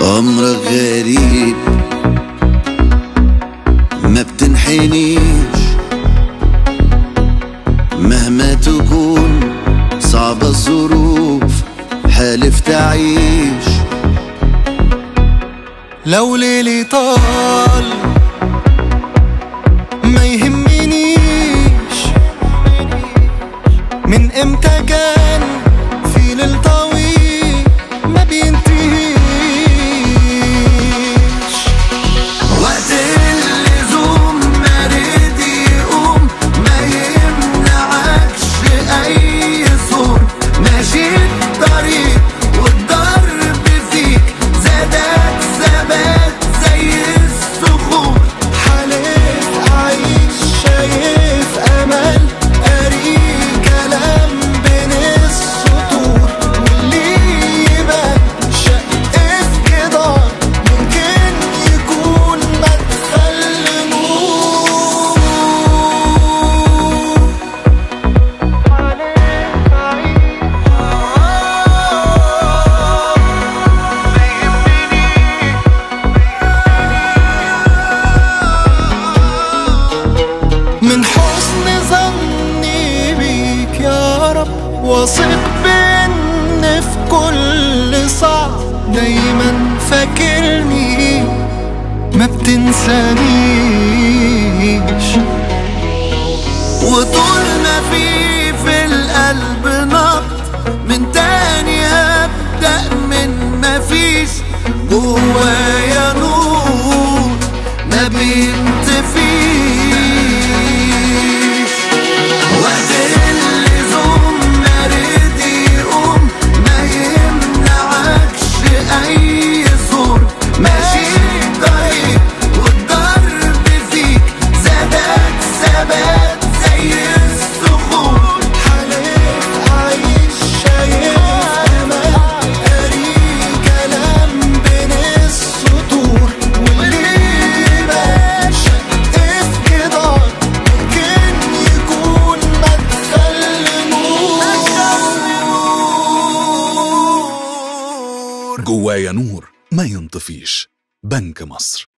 أمرك غريب ما بتنحنيش مهما تكون صعبة الظروف حالف تعيش لو ليلي طال ما يهمنيش من امتى كان في ليل طويل ما بينتهيش وقت اللزوم ما رد يقوم ما يمنعكش أي صوت ماشي الطريق والضرب فيك زادك ثبات زي الصخور حالف عايش شايف امل قاري كلام بين السطور واللي يبان شق في جدار ممكن يكون مدخل نور حالف من حسن ظني بيك يا رب واثق بان في كل صعب دايما فاكرني ما بتنسانيش وطول ما في في القلب نبض من تاني هبدأ من ما فيش جوايا نور ما بينطفيش وقت اللزوم ما رد يقوم ما يمنعكش أي زور ماشي طريق والضرب فيك زادك ثبات زي الصخور حالف عايش شايف امل قاري كلام بين السطور واللي يبان شق في جدار ممكن يكون مدخل نور جوايا نور ما ينطفيش بنك مصر